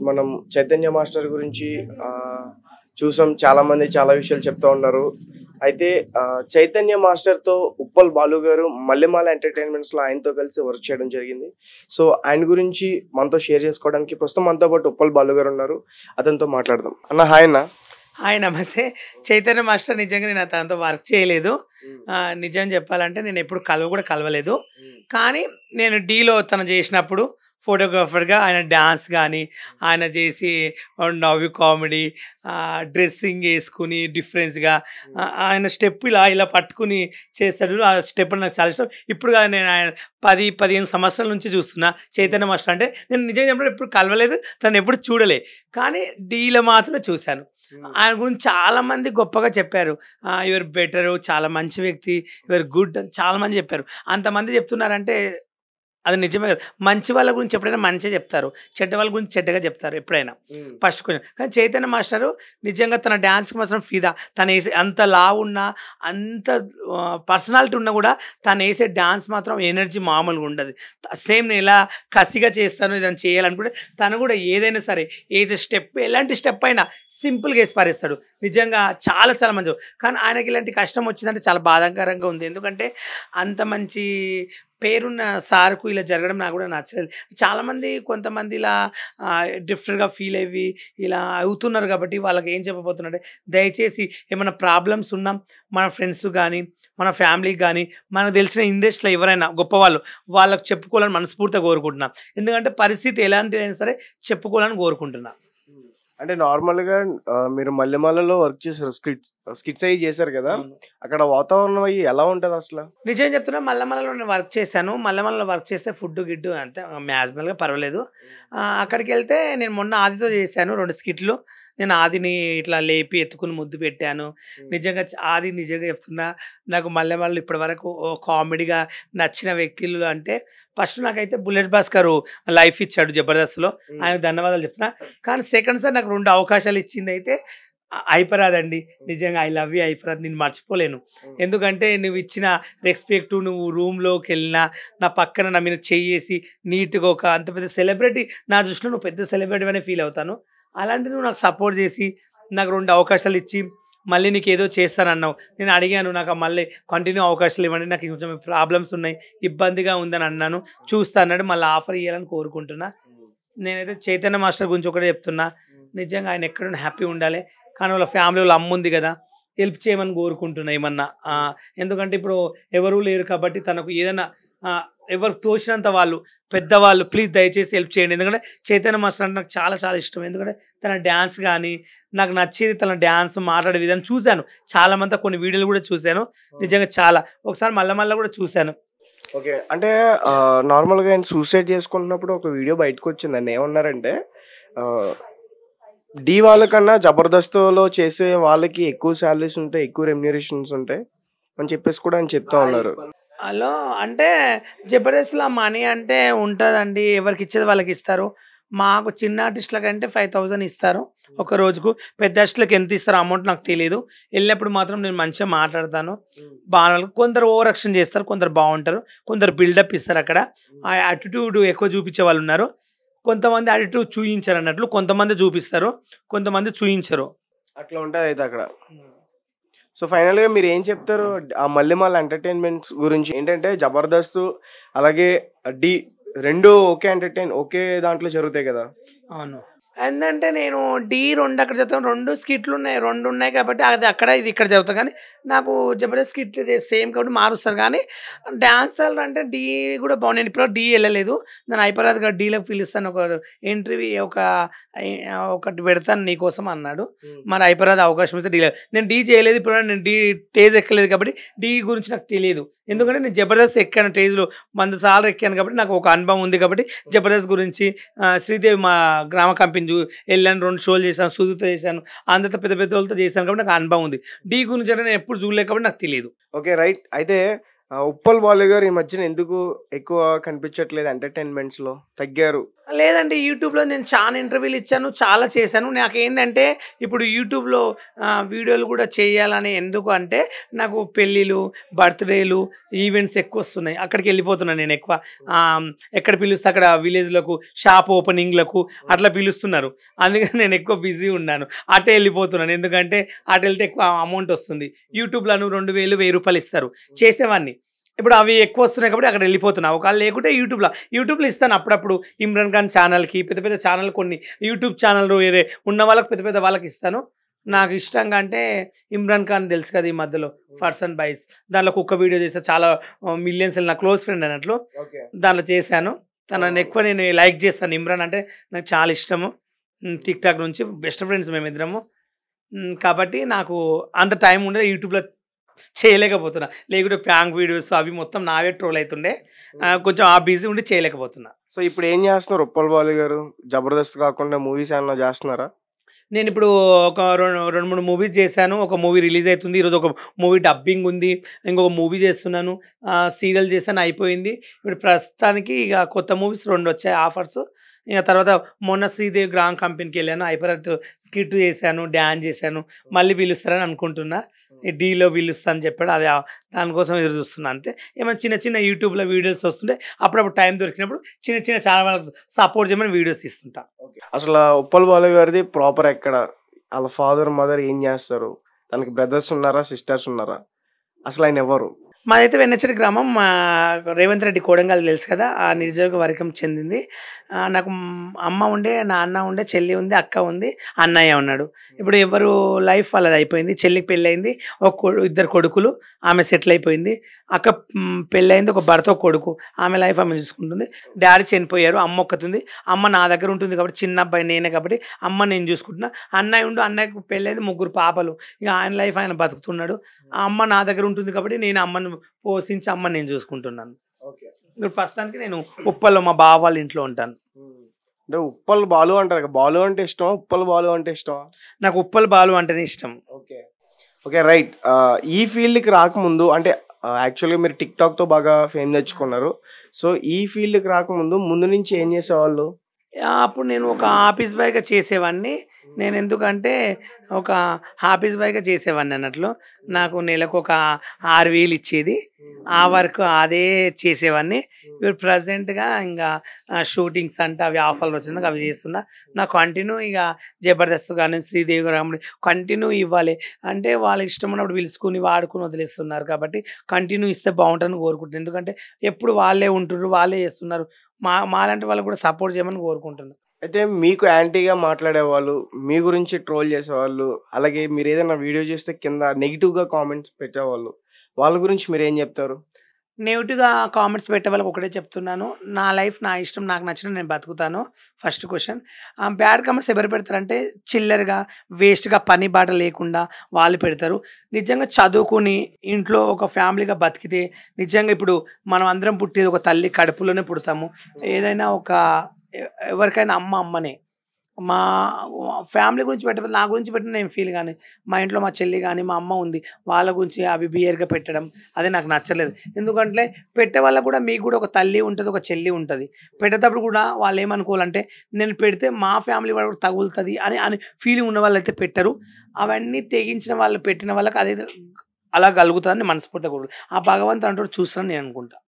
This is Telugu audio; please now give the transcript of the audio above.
మనం చైతన్య మాస్టర్ గురించి ఆ, చూసాం చాలా మంది చాలా విషయాలు చెప్తా ఉన్నారు అయితే ఆ, చైతన్య మాస్టర్తో ఉప్పల్ బాలు గారు మల్లెమాల ఎంటర్టైన్మెంట్స్లో ఆయనతో కలిసి వర్క్ చేయడం జరిగింది సో ఆయన గురించి మనతో షేర్ చేసుకోవడానికి ప్రస్తుతం మనతో పాటు ఉప్పల్ బాలు గారు ఉన్నారు అతనితో మాట్లాడదాం అన్న హాయ్ అన్న హాయ్ నమస్తే చైతన్య మాస్టర్ నిజంగా నేను తనతో వర్క్ చేయలేదు ఆ, నిజం చెప్పాలంటే నేను ఎప్పుడు కలవ కూడా కలవలేదు కానీ నేను డీలో తను చేసినప్పుడు ఫోటోగ్రాఫర్గా ఆయన డ్యాన్స్ కానీ ఆయన చేసి నవ్వి కామెడీ డ్రెస్సింగ్ వేసుకుని డిఫరెన్స్గా ఆయన స్టెప్ ఇలా ఇలా పట్టుకుని చేస్తాడు ఆ స్టెప్ నాకు చాలా ఇష్టం ఇప్పుడు కాదు నేను ఆయన పది పదిహేను సంవత్సరాల నుంచి చూస్తున్నా చైతన్య మాస్టర్ అంటే నేను నిజంగా చెప్పడం ఎప్పుడు కలవలేదు తను ఎప్పుడు చూడలే కానీ డీలో మాత్రమే చూశాను ఆయన గురించి చాలా మంది గొప్పగా చెప్పారు యువర్ బెటర్ చాలా మంచి వ్యక్తి యువర్ గుడ్ అని చాలా మంది చెప్పారు అంతమంది చెప్తున్నారంటే అది నిజమే కదా మంచి వాళ్ళ గురించి ఎప్పుడైనా మంచిగా చెప్తారు చెడ్డ వాళ్ళ గురించి చెడ్డగా చెప్తారు ఎప్పుడైనా ఫస్ట్ కొంచెం కానీ చైతన్య మాస్టరు నిజంగా తన డ్యాన్స్కి మాత్రం ఫిదా తను వేసే అంత లా ఉన్నా అంత పర్సనాలిటీ ఉన్నా కూడా తను వేసే డ్యాన్స్ మాత్రం ఎనర్జీ మామూలుగా ఉండదు సేమ్ నేను ఎలా కసిగా చేస్తాను ఇదని చేయాలనుకుంటే తను కూడా ఏదైనా సరే ఏది స్టెప్ ఎలాంటి స్టెప్ అయినా సింపుల్గా వేసి పారేస్తాడు నిజంగా చాలా చాలా మంచి కానీ ఆయనకి ఇలాంటి కష్టం వచ్చిందంటే చాలా బాధాకరంగా ఉంది ఎందుకంటే అంత మంచి పేరున్న సార్కు ఇలా జరగడం నాకు కూడా నచ్చలేదు చాలామంది కొంతమంది ఇలా డిఫరెంట్గా ఫీల్ అయ్యి ఇలా అవుతున్నారు కాబట్టి వాళ్ళకి ఏం చెప్పబోతున్నారంటే దయచేసి ఏమైనా ప్రాబ్లమ్స్ ఉన్నా మన ఫ్రెండ్స్ కానీ మన ఫ్యామిలీకి కానీ మనకు తెలిసిన ఇండస్ట్రీలో ఎవరైనా గొప్పవాళ్ళు వాళ్ళకి చెప్పుకోవాలని మనస్ఫూర్తిగా కోరుకుంటున్నాం ఎందుకంటే పరిస్థితి ఎలాంటిదైనా సరే చెప్పుకోవాలని కోరుకుంటున్నా అంటే నార్మల్గా ఆ, మీరు మల్లెమాలలో వర్క్ చేశారు స్కిట్స్ స్కిట్స్ అయ్యి చేశారు కదా అక్కడ వాతావరణం అయ్యి ఎలా ఉంటుంది అసలు నిజం చెప్తున్నా మల్లమల్లలో నేను వర్క్ చేశాను మల్లమల్లలో వర్క్ చేస్తే ఫుడ్ గిడ్డు అంతే మ్యాజ్మల్గా పర్వాలేదు ఆ, అక్కడికి వెళ్తే నేను మొన్న ఆదితో చేశాను రెండు స్కిట్లు నేను ఆదిని ఇట్లా లేపి ఎత్తుకుని ముద్దు పెట్టాను నిజంగా చ- ఆది నిజంగా చెప్తున్నా నాకు మల్లెమల్లు ఇప్పటి వరకు కామెడీగా నచ్చిన వ్యక్తులు అంటే ఫస్ట్ నాకైతే బుల్లెట్ భాస్కర్ లైఫ్ ఇచ్చాడు జబర్దస్త్లో ఆయన ధన్యవాదాలు చెప్తున్నా కానీ సెకండ్ సార్ నాకు రెండు అవకాశాలు ఇచ్చింది అయితే అయిపరాదండి నిజంగా ఐ లవ్ యూ అయిపరాద్ నేను మర్చిపోలేను ఎందుకంటే నువ్వు ఇచ్చిన రెస్పెక్ట్ నువ్వు రూమ్లోకి వెళ్ళినా నా పక్కన నా మీద చెయ్యేసి నీట్గా ఒక అంత పెద్ద సెలబ్రిటీ నా దృష్టిలో నువ్వు పెద్ద సెలబ్రిటీ అనే ఫీల్ అవుతాను అలాంటి నువ్వు నాకు సపోర్ట్ చేసి నాకు రెండు అవకాశాలు ఇచ్చి మళ్ళీ నీకు ఏదో చేస్తానన్నావు నేను అడిగాను నాకు మళ్ళీ కంటిన్యూ అవకాశాలు ఇవ్వండి నాకు కొంచెం ప్రాబ్లమ్స్ ఉన్నాయి ఇబ్బందిగా ఉందని అన్నాను చూస్తా అన్నాడు మళ్ళీ ఆఫర్ ఇవ్వాలని కోరుకుంటున్నా నేనైతే చైతన్య మాస్టర్ గురించి ఒకటే చెప్తున్నా నిజంగా ఆయన ఎక్కడ హ్యాపీ ఉండాలి కానీ వాళ్ళ ఫ్యామిలీ వాళ్ళ అమ్మ ఉంది కదా హెల్ప్ చేయమని కోరుకుంటున్నా ఏమన్నా ఆ, ఎందుకంటే ఇప్పుడు ఎవరూ లేరు కాబట్టి తనకు ఏదైనా ఆ, ఎవరు తోచినంత వాళ్ళు పెద్దవాళ్ళు ప్లీజ్ దయచేసి హెల్ప్ చేయండి ఎందుకంటే చైతన్య మాస్టర్ అంటే నాకు చాలా చాలా ఇష్టం ఎందుకంటే తన డ్యాన్స్ కానీ నాకు నచ్చేది తన డ్యాన్స్ మాట్లాడే విధానం చూశాను చాలా మంది కొన్ని వీడియోలు కూడా చూశాను నిజంగా చాలా ఒకసారి మళ్ళీ మళ్ళీ కూడా చూశాను ఓకే అంటే ఆ, నార్మల్గా ఆయన సూసైడ్ చేసుకుంటున్నప్పుడు ఒక వీడియో బయటకు వచ్చిందండి ఏమన్నారంటే ఆ, డి వాళ్ళకన్నా జబర్దస్త్లో చేసే వాళ్ళకి ఎక్కువ శాలరీస్ ఉంటాయి ఎక్కువ రెమ్యూరేషన్స్ ఉంటాయి అని చెప్పేసి కూడా ఆయన చెప్తా ఉన్నారు హలో అంటే జబర్దస్త్లో మనీ అంటే ఉంటుందండి ఎవరికి ఇచ్చేది వాళ్ళకి ఇస్తారు మాకు చిన్న ఆర్టిస్టులకి అంటే ఫైవ్ థౌజండ్ ఇస్తారు ఒక రోజుకు పెద్ద ఆర్టిస్టులకు ఎంత ఇస్తారో అమౌంట్ నాకు తెలియదు వెళ్ళినప్పుడు మాత్రం నేను మంచిగా మాట్లాడతాను బాగా కొందరు ఓవర్ యాక్షన్ చేస్తారు కొందరు బాగుంటారు కొందరు బిల్డప్ ఇస్తారు అక్కడ ఆ యాటిట్యూడ్ ఎక్కువ చూపించే వాళ్ళు ఉన్నారు కొంతమంది యాటిట్యూడ్ చూయించరు అన్నట్లు కొంతమంది చూపిస్తారు కొంతమంది చూయించరు అట్లా ఉంటుంది అయితే అక్కడ సో ఫైనల్గా మీరు ఏం చెప్తారు ఆ మల్లెమాల ఎంటర్టైన్మెంట్స్ గురించి ఏంటంటే జబర్దస్త్ అలాగే డి రెండు ఒకే ఎంటర్టైన్ ఒకే దాంట్లో జరుగుతాయి కదా అవును ఏంటంటే నేను డి రెండు అక్కడ చదువుతాను రెండు స్కిట్లు ఉన్నాయి రెండు ఉన్నాయి కాబట్టి అది అక్కడ ఇది ఇక్కడ చదువుతాను కానీ నాకు జబర్దస్త్ స్కిట్ సేమ్ కాబట్టి మారుస్తారు కానీ డ్యాన్సర్ అంటే డి కూడా బాగుంది నేను ఇప్పుడు డి వెళ్ళలేదు నేను అయిపోరాదుగా డీలోకి పిలుస్తాను ఒక ఇంటర్వ్యూ ఒక ఒకటి పెడతాను నీకోసం అన్నాడు మరి అయిపోరాదు అవకాశం ఇస్తే డీ నేను డీ చేయలేదు ఇప్పుడు నేను డీ టేజ్ ఎక్కలేదు కాబట్టి డీ గురించి నాకు తెలియదు ఎందుకంటే నేను జబర్దస్త్ ఎక్కాను స్టేజ్లో వంద సార్లు ఎక్కాను కాబట్టి నాకు ఒక అనుభవం ఉంది కాబట్టి జబర్దస్త్ గురించి ఆ, శ్రీదేవి మా గ్రామ కంపెనీ చూ- వెళ్ళాను రెండు షోలు చేశాను సుధుతో చేశాను అందరితో పెద్ద పెద్ద వాళ్ళతో చేశాను కాబట్టి నాకు అనుభవం ఉంది డీ గురించి అంటే నేను ఎప్పుడు చూడలేదు కాబట్టి నాకు తెలియదు ఓకే రైట్ అయితే ఆ, ఉప్పల్ బాలు గారు ఈ మధ్యన ఎందుకు ఎక్కువ కనిపించట్లేదు ఎంటర్టైన్మెంట్స్ లో తగ్గారు లేదండి యూట్యూబ్లో నేను చాలా ఇంటర్వ్యూలు ఇచ్చాను చాలా చేశాను నాకు ఏంటంటే ఇప్పుడు యూట్యూబ్లో ఆ, వీడియోలు కూడా చేయాలని ఎందుకు అంటే నాకు పెళ్ళిళ్ళు బర్త్డేలు ఈవెంట్స్ ఎక్కువ వస్తున్నాయి అక్కడికి వెళ్ళిపోతున్నాను నేను ఎక్కువ ఆ, ఎక్కడ పిలుస్తే అక్కడ విలేజ్లకు షాప్ ఓపెనింగ్లకు అట్లా పిలుస్తున్నారు అందుకని నేను ఎక్కువ బిజీ ఉన్నాను అటే వెళ్ళిపోతున్నాను ఎందుకంటే అటు వెళ్తే ఎక్కువ అమౌంట్ వస్తుంది యూట్యూబ్లో రెండు వేలు వెయ్యి రూపాయలు ఇస్తారు చేసేవాడిని ఇప్పుడు అవి ఎక్కువ వస్తున్నాయి కాబట్టి అక్కడ వెళ్ళిపోతున్నా ఒకవేళ లేకుంటే యూట్యూబ్లో యూట్యూబ్లో ఇస్తాను అప్పుడప్పుడు ఇమ్రాన్ ఖాన్ ఛానల్కి పెద్ద పెద్ద ఛానల్ కొన్ని యూట్యూబ్ ఛానల్ వేరే ఉన్న వాళ్ళకి పెద్ద పెద్ద వాళ్ళకి ఇస్తాను నాకు ఇష్టంగా అంటే ఇమ్రాన్ ఖాన్ తెలుసు కదా ఈ మధ్యలో పర్సన్ బైస్ దాంట్లో కుక్క వీడియో చేస్తే చాలా మిలియన్స్ నా క్లోజ్ ఫ్రెండ్ అన్నట్లు దాంట్లో చేశాను తనని ఎక్కువ నేను లైక్ చేస్తాను ఇమ్రాన్ అంటే నాకు చాలా ఇష్టము టిక్ టాక్ నుంచి బెస్ట్ ఫ్రెండ్స్ మేమిద్దరము మ్, కాబట్టి నాకు అంత టైం ఉండే యూట్యూబ్లో చేయలేకపోతున్నా లేకుంటే ప్రాంక్ వీడియోస్ అవి మొత్తం నావే ట్రోల్ అవుతుండే ఆ, కొంచెం ఆ బిజీ ఉండి చేయలేకపోతున్నా సో ఇప్పుడు ఏం చేస్తున్నారు ఉప్పల్ బాలు గారు జబర్దస్త్ కాకుండా మూవీస్ ఏమన్నా చేస్తున్నారా నేను ఇప్పుడు ఒక రెండు రెండు మూడు మూవీస్ చేశాను ఒక మూవీ రిలీజ్ అవుతుంది ఈరోజు ఒక మూవీ డబ్బింగ్ ఉంది ఇంకొక మూవీ చేస్తున్నాను సీరియల్ చేశాను అయిపోయింది ఇప్పుడు ప్రస్తుతానికి ఇక కొత్త మూవీస్ రెండు వచ్చాయి ఆఫర్స్ ఇక తర్వాత మొన్న శ్రీదేవి గ్రామ్ కంపెనీకి వెళ్ళాను హైపర్ స్కిట్ చేశాను డ్యాన్స్ చేశాను మళ్ళీ పిలుస్తారని అనుకుంటున్నా ఈ డీలో పిలుస్తా అని చెప్పాడు అది ఆ- దానికోసం ఎదురు చూస్తున్నా అంతే ఏమైనా చిన్న చిన్న యూట్యూబ్లో వీడియోస్ వస్తుంటే అప్పుడప్పుడు టైం దొరికినప్పుడు చిన్న చిన్న ఛానల్ వాళ్ళకి సపోర్ట్ చేయమని వీడియోస్ ఇస్తుంటా అసలు ఆ ఉప్పల్ బాలు గారిది ప్రాపర్ ఎక్కడ వాళ్ళ ఫాదర్ మదర్ ఏం చేస్తారు తనకి బ్రదర్స్ ఉన్నారా సిస్టర్స్ ఉన్నారా అసలు ఆయన ఎవరు మాదైతే వెన్నచెరి గ్రామం మా రేవంత్ రెడ్డి కోడంగల్ తెలుసు కదా ఆ నియోజకవర్గం చెందింది ఆ, నాకు మ్, అమ్మ ఉండే నాన్న ఉండే చెల్లి ఉంది అక్క ఉంది అన్నయ్య ఉన్నాడు ఇప్పుడు ఎవరు లైఫ్ వాళ్ళది అయిపోయింది చెల్లికి పెళ్ళయింది ఒక కొడు ఇద్దరు కొడుకులు ఆమె సెటిల్ అయిపోయింది అక్క మ్, పెళ్ళయింది ఒక భర్త ఒక కొడుకు ఆమె లైఫ్ ఆమె చూసుకుంటుంది డాడీ చనిపోయారు అమ్మ ఒక్కతుంది అమ్మ నా దగ్గర ఉంటుంది కాబట్టి చిన్న అబ్బాయి నేనే కాబట్టి అమ్మ నేను చూసుకుంటున్నా అన్నయ్య ఉండు అన్నయ్యకు పెళ్ళైంది ముగ్గురు పాపలు ఇక ఆయన లైఫ్ ఆయన బతుకుతున్నాడు ఆ అమ్మ నా దగ్గర ఉంటుంది కాబట్టి నేను అమ్మను పోషించి అమ్మని నేను చూసుకుంటున్నాను ఇప్పుడు ప్రస్తుతానికి నేను ఉప్పల్లో మా బావ వాళ్ళ ఇంట్లో ఉంటాను అంటే ఉప్పల్ బాలు అంటారు కదా, బాలు అంటే ఇష్టమా ఉప్పల్ బాలు అంటే ఇష్టమా నాకు ఉప్పల్ బాలు అంటేనే ఇష్టం ఓకే ఓకే రైట్ ఈ ఫీల్డ్కి రాకముందు అంటే యాక్చువల్గా మీరు టిక్ టాక్తో బాగా ఫేమ్ తెచ్చుకున్నారు సో ఈ ఫీల్డ్కి రాకముందు ముందు నుంచి ఏం చేసేవాళ్ళు ఆ, అప్పుడు నేను ఒక ఆఫీస్ బాయ్గా చేసేవాడిని నేను ఎందుకంటే ఒక ఆఫీస్ బాయ్గా చేసేవాడిని అన్నట్లు నాకు నెలకు ఒక ఆరు వేలు ఇచ్చేది ఆ వర్క్ అదే చేసేవాడిని ఇప్పుడు ప్రజెంట్గా ఇంకా షూటింగ్స్ అంటే అవి ఆఫర్లు వచ్చింది అవి చేస్తున్నా నాకు కంటిన్యూ ఇక జబర్దస్త్ కానీ శ్రీదేవి రాముడి కంటిన్యూ ఇవ్వాలి అంటే వాళ్ళకి ఇష్టం ఉన్నప్పుడు పిలుచుకుని వాడుకుని వదిలేస్తున్నారు కాబట్టి కంటిన్యూ ఇస్తే బాగుంటుందని కోరుకుంటున్నాను ఎందుకంటే ఎప్పుడు వాళ్ళే ఉంటున్నారు వాళ్ళే చేస్తున్నారు మా మాలాంటి వాళ్ళకి కూడా సపోర్ట్ చేయమని కోరుకుంటున్నాను అయితే మీకు యాంటీగా మాట్లాడేవాళ్ళు మీ గురించి ట్రోల్ చేసేవాళ్ళు అలాగే మీరు ఏదైనా వీడియో చేస్తే కింద నెగిటివ్గా కామెంట్స్ పెట్టేవాళ్ళు వాళ్ళ గురించి మీరు ఏం చెప్తారు నెగిటివ్గా కామెంట్స్ పెట్టే వాళ్ళకి ఒకటే చెప్తున్నాను నా లైఫ్ నా ఇష్టం నాకు నచ్చిన నేను బతుకుతాను ఫస్ట్ క్వశ్చన్ బ్యాడ్ కామెంట్స్ ఎవరు పెడతారంటే చిల్లరగా వేస్ట్గా పని బాట లేకుండా వాళ్ళు పెడతారు నిజంగా చదువుకుని ఇంట్లో ఒక ఫ్యామిలీగా బతికితే నిజంగా ఇప్పుడు మనం అందరం పుట్టేది ఒక తల్లి కడుపులోనే పుడతాము ఏదైనా ఒక ఎ- ఎవరికైనా అమ్మ అమ్మనే మా ఫ్యామిలీ గురించి పెట్ట నా గురించి పెట్టిన నేను ఫీల్ కానీ మా ఇంట్లో మా చెల్లి కానీ మా అమ్మ ఉంది వాళ్ళ గురించి అవి బియర్గా పెట్టడం అది నాకు నచ్చలేదు ఎందుకంటే పెట్టే వాళ్ళకు కూడా మీకు కూడా ఒక తల్లి ఉంటుంది ఒక చెల్లి ఉంటుంది పెట్టేటప్పుడు కూడా వాళ్ళు ఏమనుకోవాలంటే నేను పెడితే మా ఫ్యామిలీ వాళ్ళు కూడా తగులుతుంది అని అని ఫీలింగ్ ఉన్న వాళ్ళు అయితే పెట్టరు అవన్నీ తెగించిన వాళ్ళు పెట్టిన వాళ్ళకి అదే అలా కలుగుతుందని మనస్ఫూర్తిగా కోరుకుంటా. ఆ భగవంతుడు అంటాడు చూస్తాను నేను అనుకుంటా